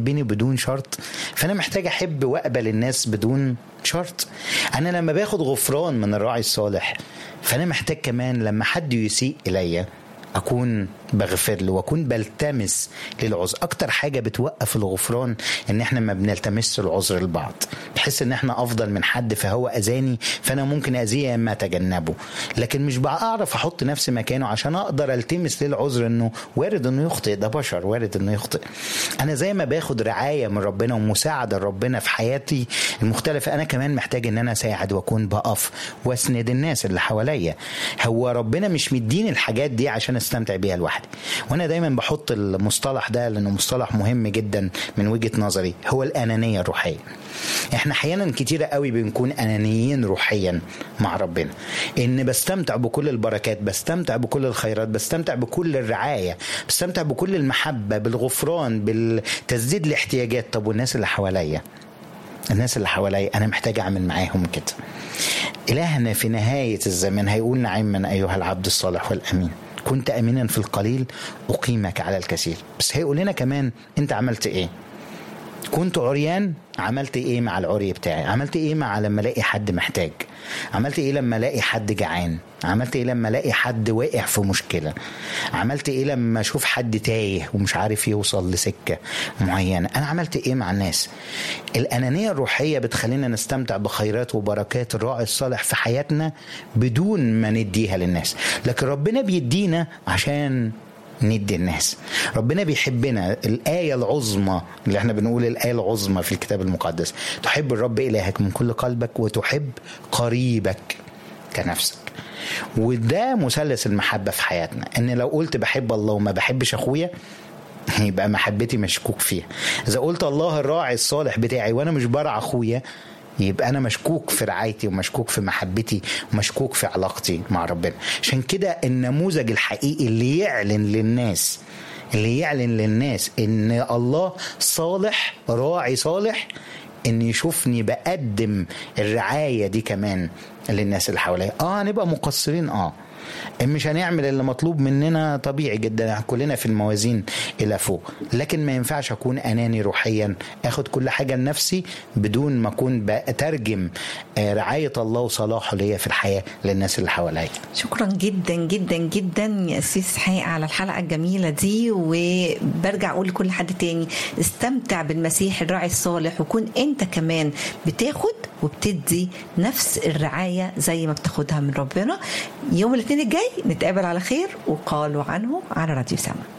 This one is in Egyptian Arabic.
تحبني بدون شرط فانا محتاج احب واقبل الناس بدون شرط انا لما باخد غفران من الراعي الصالح فانا محتاج كمان لما حد يسيء اليا اكون بغفر له واكون بلتمس للعذر اكتر حاجه بتوقف الغفران ان احنا ما بنلتمس العذر لبعض بحس ان احنا افضل من حد فهو اذاني فانا ممكن اذيه يا اما اتجنبه لكن مش بعرف احط نفسي مكانه عشان اقدر التمس للعذر انه وارد انه يخطئ ده بشر وارد انه يخطئ انا زي ما باخد رعايه من ربنا ومساعده ربنا في حياتي المختلفه انا كمان محتاج ان انا اساعد واكون بقف واسند الناس اللي حواليا هو ربنا مش مديني الحاجات دي عشان استمتع بيها لوحدي وانا دايما بحط المصطلح ده لانه مصطلح مهم جدا من وجهه نظري هو الانانيه الروحيه احنا احيانا كتيرة قوي بنكون انانيين روحيا مع ربنا ان بستمتع بكل البركات بستمتع بكل الخيرات بستمتع بكل الرعايه بستمتع بكل المحبه بالغفران بالتسديد الاحتياجات طب والناس اللي حواليا الناس اللي حواليا انا محتاج اعمل معاهم كده الهنا في نهايه الزمان هيقول نعما ايها العبد الصالح والامين كنت امينا في القليل اقيمك على الكثير بس هيقول لنا كمان انت عملت ايه كنت عريان عملت ايه مع العري بتاعي عملت ايه مع لما الاقي حد محتاج عملت ايه لما الاقي حد جعان عملت ايه لما الاقي حد واقع في مشكله عملت ايه لما اشوف حد تايه ومش عارف يوصل لسكه معينه انا عملت ايه مع الناس الانانيه الروحيه بتخلينا نستمتع بخيرات وبركات الراعي الصالح في حياتنا بدون ما نديها للناس لكن ربنا بيدينا عشان ندي الناس ربنا بيحبنا الآية العظمى اللي احنا بنقول الآية العظمى في الكتاب المقدس تحب الرب إلهك من كل قلبك وتحب قريبك كنفسك وده مثلث المحبة في حياتنا ان لو قلت بحب الله وما بحبش اخويا يبقى محبتي مشكوك فيها اذا قلت الله الراعي الصالح بتاعي وانا مش برع اخويا يبقى انا مشكوك في رعايتي ومشكوك في محبتي ومشكوك في علاقتي مع ربنا عشان كده النموذج الحقيقي اللي يعلن للناس اللي يعلن للناس ان الله صالح راعي صالح ان يشوفني بقدم الرعايه دي كمان للناس اللي حواليا اه هنبقى مقصرين اه مش هنعمل اللي مطلوب مننا طبيعي جدا كلنا في الموازين الى فوق لكن ما ينفعش اكون اناني روحيا اخد كل حاجه لنفسي بدون ما اكون بترجم رعايه الله وصلاحه ليا في الحياه للناس اللي حواليا شكرا جدا جدا جدا يا اسيس حقيقة على الحلقه الجميله دي وبرجع اقول لكل حد تاني استمتع بالمسيح الراعي الصالح وكون انت كمان بتاخد وبتدي نفس الرعايه زي ما بتاخدها من ربنا يوم الاثنين الجاي نتقابل على خير وقالوا عنه على راديو سما